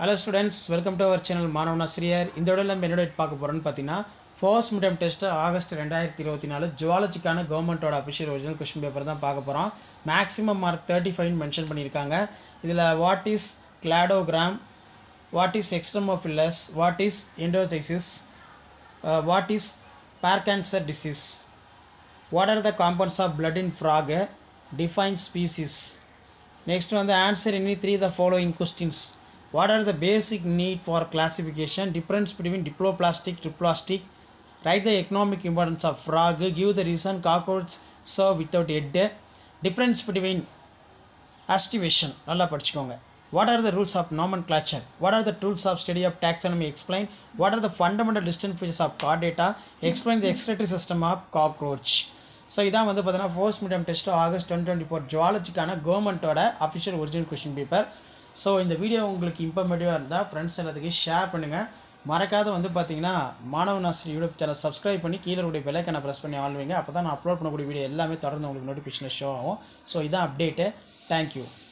hello students welcome to our channel மாணவன் ஆசிரியர் இந்த விட நம்ம என்னோட பார்க்க போகிறோன்னு பார்த்தீங்கன்னா ஃபர்ஸ்ட் மிட்டம் டெஸ்ட்டு ஆகஸ்ட் ரெண்டாயிரத்தி இருபத்தி நாலு ஜுவாலஜிக்கான கவர்மெண்ட்டோட அஃபிஷியல் ஒரிஜினல் கொஸ்டின் பேப்பர் தான் பார்க்க போகிறோம் maximum mark thirty five mention பண்ணியிருக்காங்க இதில் what is cladogram what is extremophiles what is endocytosis what is bear cancer disease what are the compounds of blood in frog define species next வந்து answer any three the following questions what are the basic need for classification difference between diploblastic triploblastic write the economic importance of frog give the reason cockroach survive without head difference between aestivation நல்லா படிச்சுக்கோங்க what are the rules of nomenclature what are the tools of study of taxonomy explain what are the fundamental distinct features of chordata explain the excretory system of cockroach so இதான் வந்து பார்த்தீங்கன்னா first medium test August twenty twenty four ஜுவாலஜிக்கான கவர்மெண்ட்டோட official original question paper so இந்த video உங்களுக்கு இன்ஃபர்மேட்டிவாக இருந்தால் friends எல்லாத்துக்கும் ஷேர் பண்ணுங்கள் மறக்காத வந்து பார்த்தீங்கன்னா மாணவன் ஆசிரியர் யூடியூப் சேனல் சப்ஸ்கிரைப் பண்ணி கீழே கூடிய பெல்லைக்கனை ப்ரெஸ் பண்ணி ஆள்வீங்க அப்போ தான் நான் அப்லோட் பண்ணக்கூடிய வீடியோ எல்லாமே தொடர்ந்து உங்களுக்கு நோட்டிஃபிகேஷன் ஷோ ஆகும் ஸோ இதான் அப்டேட்டு தேங்க்யூ